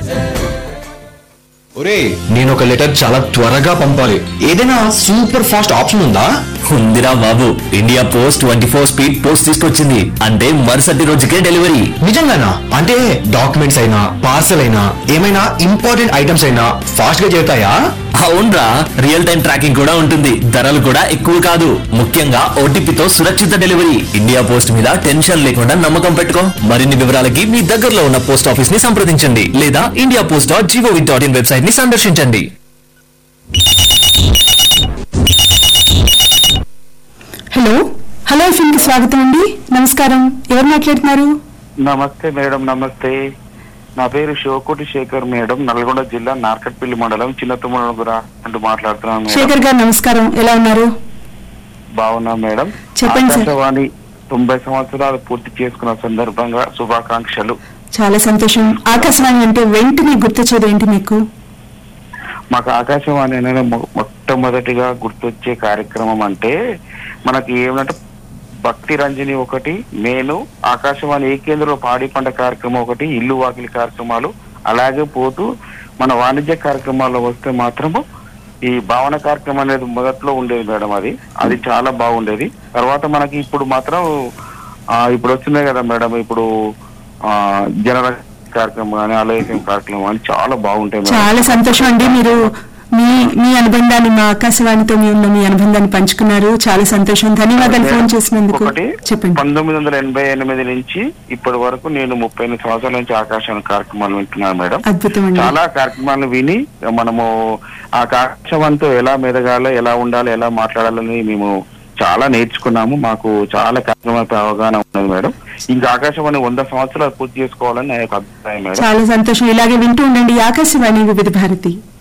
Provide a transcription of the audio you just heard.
ఒరే నేను ఒక లెటర్ చాలా త్వరగా పంపాలి ఏదైనా సూపర్ ఫాస్ట్ ఆప్షన్ ఉందా ఉందిరా బాబు India post twenty four speed post తీసుకొచ్చింది అంటే మరుసటి రోజుకే డెలివరీ నిజంగానా అంటే డాక్యుమెంట్స్ అయినా పార్సల్ అయినా ఏమైనా ఇంపార్టెంట్ ఐటమ్స్ అయినా ఫాస్ట్ గా చేరుతాయా అవునరా రియల్ టైం ట్రాకింగ్ కూడా ఉంటుంది ధరలు కూడా ఎక్కువ కాదు ముఖ్యంగా ఓటీపీతో సురక్షిత డెలివరీ ఇండియా పోస్ట్ మీద టెన్షన్ లేకుండా నమ్మకం పెట్టుకో మరిన్ని వివరాలకి మీ దగ్గరలో ఉన్న పోస్ట్ ఆఫీస్ ని సంప్రదించండి లేదా India post dot GOV dot in website ని సందర్శించండి హలో హలో ఎఫ్ఎంకి స్వాగతం అండి నమస్కారం ఎవరు మాట్లాడుతున్నారు నమస్తే మేడం నమస్తే నా పేరు శివకోటి శేఖర్ మేడం నల్గొండ జిల్లా నార్కట్పల్లి మండలం చిన్న తుమ్మలగుర అంటూ మాట్లాడుతున్నాను మేడం శేఖర్ గారు నమస్కారం ఎలా ఉన్నారు బాగున్నా మేడం చెప్పండి సార్. ఆకాశవాణి తొంభై సంవత్సరాలు పూర్తి చేసుకున్న సందర్భంగా శుభాకాంక్షలు చాలా సంతోషం ఆకాశవాణి అంటే వెంటనే గుర్తొచ్చేది ఏంటి మీకు మాకు ఆకాశవాణి అనేది మొ- మొట్టమొదటిగా గుర్తొచ్చే కార్యక్రమం అంటే మనకి ఏమంటే భక్తి రంజని ఒకటి నేను ఆకాశవాణి ఏ కేంద్రంలో పాడి పంట కార్యక్రమం ఒకటి ఇల్లు వాకిలి కార్యక్రమాలు అలాగే పోతూ మన వాణిజ్య కార్యక్రమాల్లో వస్తే మాత్రము ఈ భావన కార్యక్రమం అనేది మొదట్లో ఉండేది మేడం అది అది చాలా బాగుండేది తర్వాత మనకి ఇప్పుడు మాత్రం ఆ, ఇప్పుడు వస్తున్నాయి కదా మేడం ఇప్పుడు ఆ జనర కార్యక్రమం కానీ ఆలయం కార్యక్రమం కానీ చాలా బాగుంటాయి మేడం చాలా సంతోషం అండి మీరు మీ మీ అనుబంధాన్ని మా ఆకాశవాణితో మీ ఉన్న మీ అనుబంధాన్ని పంచుకున్నారు చాలా సంతోషం ధన్యవాదాలు ఫోన్ చేసినందుకు ఒకటి చెప్పండి పంతొమ్మిది వందల ఎనభై ఎనిమిది నుంచి ఇప్పటి వరకు నేను ముప్పై ఎనిమిది సంవత్సరాల నుంచి ఆకాశవాణి కార్యక్రమాలు వింటున్నాను మేడం అద్భుతం అండి చాలా కార్యక్రమాలు విని మనము ఆ ఆకాశవాణితో ఎలా మెదగాలో ఎలా ఉండాలి ఎలా మాట్లాడాలని మేము చాలా నేర్చుకున్నాము మాకు చాలా కార్యక్రమాలపై అవగాహన ఉన్నది మేడం ఇంకా ఆకాశవాణి వంద సంవత్సరాలు పూర్తి చేసుకోవాలని నా యొక్క అభిప్రాయం మేడం చాలా సంతోషం ఇలాగే వింటూ ఉండండి ఆకాశవాణి వివిధ భారతి